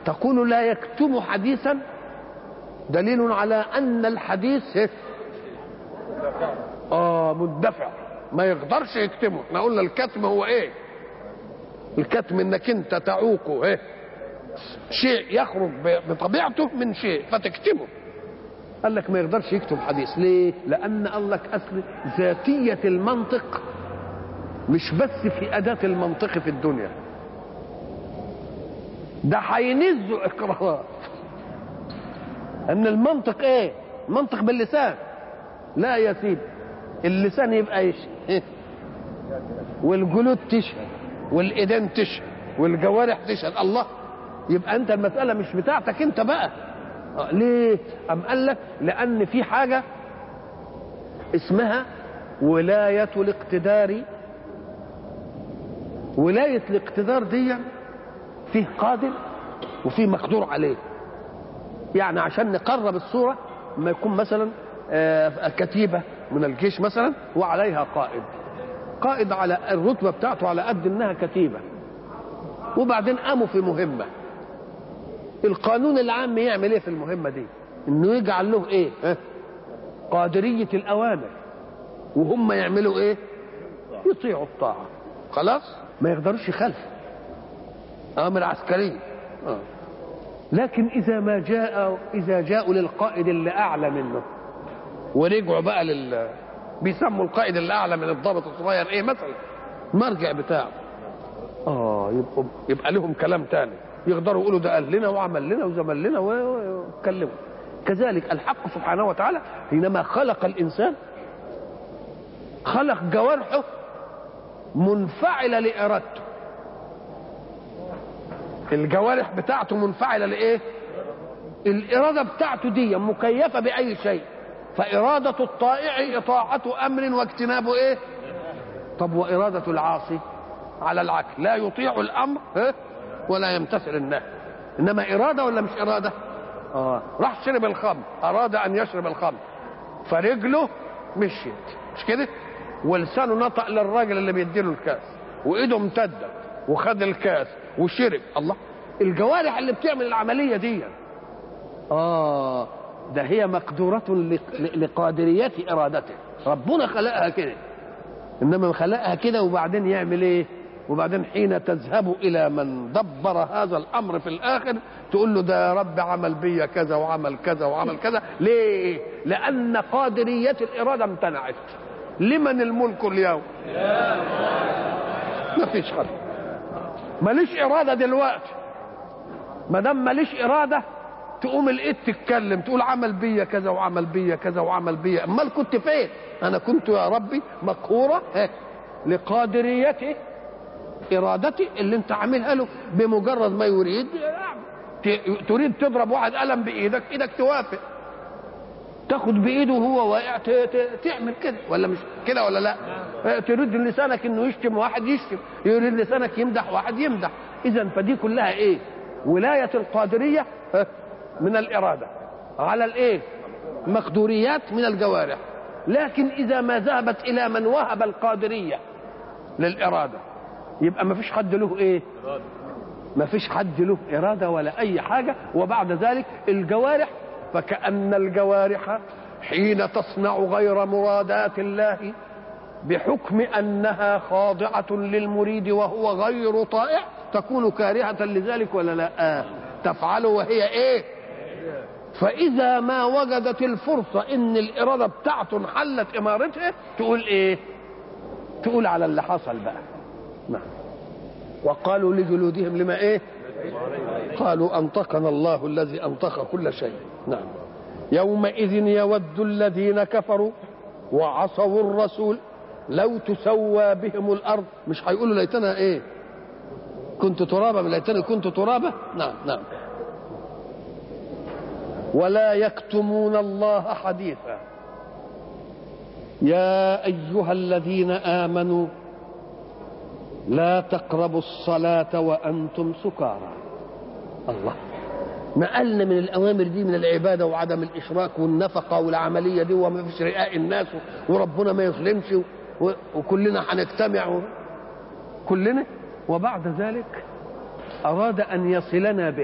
تقول لا يكتم حديثا دليل على ان الحديث اه مندفع ما يقدرش يكتمه احنا قلنا الكتم هو ايه الكتم انك انت تعوقه ايه شيء يخرج بطبيعته من شيء فتكتمه قال لك ما يقدرش يكتب حديث ليه لان قال لك اصل ذاتيه المنطق مش بس في اداه المنطق في الدنيا ده هينزوا اقرارات ان المنطق ايه منطق باللسان لا يا سيدي اللسان يبقى يشهد والجلود تشهد والايدين تشهد والجوارح تشهد الله يبقى انت المساله مش بتاعتك انت بقى آه ليه ام قال لك لان في حاجه اسمها ولايه الاقتدار ولايه الاقتدار دي فيه قادر وفيه مقدور عليه يعني عشان نقرب الصوره ما يكون مثلا آه كتيبه من الجيش مثلا وعليها قائد قائد على الرتبه بتاعته على قد انها كتيبه وبعدين قاموا في مهمه القانون العام يعمل ايه في المهمه دي انه يجعل له ايه ها؟ قادريه الاوامر وهم يعملوا ايه يطيعوا الطاعه خلاص ما يقدروش يخالفوا امر عسكريه آه. لكن اذا ما جاء اذا جاءوا للقائد اللي اعلى منه ورجعوا بقى لل بيسموا القائد اللي اعلى من الضابط الصغير ايه مثلا مرجع بتاعه اه يبقى يبقى لهم كلام تاني يقدروا يقولوا ده قال لنا وعمل لنا وزمل لنا واتكلموا كذلك الحق سبحانه وتعالى حينما خلق الانسان خلق جوارحه منفعله لارادته الجوارح بتاعته منفعله لايه الاراده بتاعته دي مكيفه باي شيء فاراده الطائع اطاعه امر واجتناب ايه طب واراده العاصي على العكس لا يطيع الامر ها ولا يمتثل النهي انما اراده ولا مش اراده اه راح شرب الخمر اراد ان يشرب الخمر فرجله مشيت مش كده ولسانه نطق للراجل اللي بيديله الكاس وايده امتدت وخد الكاس وشرب الله الجوارح اللي بتعمل العمليه دي اه ده هي مقدورة لقادرية إرادته ربنا خلقها كده إنما خلقها كده وبعدين يعمل إيه وبعدين حين تذهب إلى من دبر هذا الأمر في الآخر تقول له ده يا رب عمل بيا كذا وعمل كذا وعمل كذا ليه لأن قادرية الإرادة امتنعت لمن الملك اليوم ما فيش حد ماليش إرادة دلوقتي ما دام ماليش إرادة تقوم الايد تتكلم تقول عمل بيا كذا وعمل بيا كذا وعمل بيا امال كنت فين انا كنت يا ربي مقهوره لقادريتي ارادتي اللي انت عاملها له بمجرد ما يريد تريد تضرب واحد قلم بايدك ايدك توافق تاخد بايده وهو واقع تعمل كده ولا مش كده ولا لا تريد لسانك انه يشتم واحد يشتم يريد لسانك يمدح واحد يمدح اذا فدي كلها ايه ولايه القادريه من الإرادة على الإيه مقدوريات من الجوارح لكن إذا ما ذهبت إلى من وهب القادرية للإرادة يبقى ما فيش حد له إيه ما فيش حد له إرادة ولا أي حاجة وبعد ذلك الجوارح فكأن الجوارح حين تصنع غير مرادات الله بحكم أنها خاضعة للمريد وهو غير طائع تكون كارهة لذلك ولا لا آه. تفعله وهي ايه فاذا ما وجدت الفرصه ان الاراده بتاعته انحلت امارتها تقول ايه تقول على اللي حصل بقى نعم وقالوا لجلودهم لما ايه قالوا انطقنا الله الذي انطق كل شيء نعم يومئذ يود الذين كفروا وعصوا الرسول لو تسوى بهم الارض مش هيقولوا ليتنا ايه كنت ترابا ليتني كنت ترابا نعم نعم ولا يكتمون الله حديثا يا ايها الذين امنوا لا تقربوا الصلاه وانتم سكارى الله نقلنا من الاوامر دي من العباده وعدم الاشراك والنفقه والعمليه دي وما فيش رئاء الناس وربنا ما يظلمش وكلنا هنجتمع كلنا وبعد ذلك أراد أن يصلنا به